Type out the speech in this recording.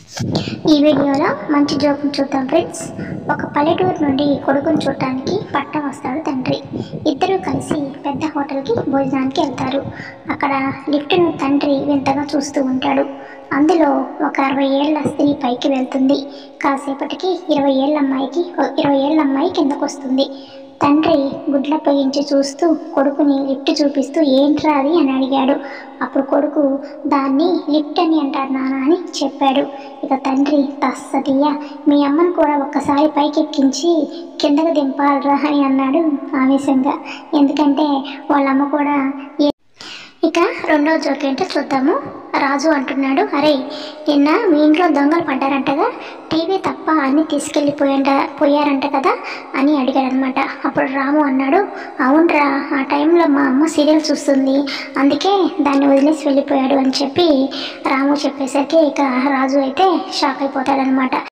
ఈ వీడియోలో మంచి జోక్ని చూద్దాం ఫ్రెండ్స్ ఒక పల్లెటూరు నుండి కొడుకుని చూడటానికి పట్టం వస్తాడు తండ్రి ఇద్దరు కలిసి పెద్ద హోటల్కి భోజనానికి వెళ్తారు అక్కడ లిఫ్ట్ను తండ్రి వింతగా చూస్తూ ఉంటాడు అందులో ఒక అరవై ఏళ్ల స్త్రీ పైకి వెళ్తుంది కాసేపటికి ఇరవై ఏళ్ళ అమ్మాయికి ఇరవై ఏళ్ళ అమ్మాయి కిందకు వస్తుంది తండ్రి గుడ్ల పొగించి చూస్తూ కొడుకుని లిఫ్ట్ చూపిస్తూ ఏంట్రా అది అని అడిగాడు అప్పుడు కొడుకు దాన్ని లిఫ్ట్ అని అంటారు నాన్న అని చెప్పాడు ఇక తండ్రి తస్సదియ్య మీ అమ్మను కూడా ఒక్కసారి పైకి ఎక్కించి కిందకు దింపాలరా అని అన్నాడు ఆవేశంగా ఎందుకంటే వాళ్ళ అమ్మ కూడా ఏ- ఇక రెండో జోక్ ఏంటో చూద్దాము రాజు అంటున్నాడు అరే నిన్న మీ ఇంట్లో దొంగలు పడ్డారంటగా టీవీ తప్ప అన్ని తీసుకెళ్ళిపోయంట పోయారంట కదా అని అడిగాడు అనమాట అప్పుడు రాము అన్నాడు అవునరా ఆ టైంలో మా అమ్మ సీరియల్ చూస్తుంది అందుకే దాన్ని వదిలేసి వెళ్ళిపోయాడు అని చెప్పి రాము చెప్పేసరికి ఇక రాజు అయితే షాక్ అయిపోతాడనమాట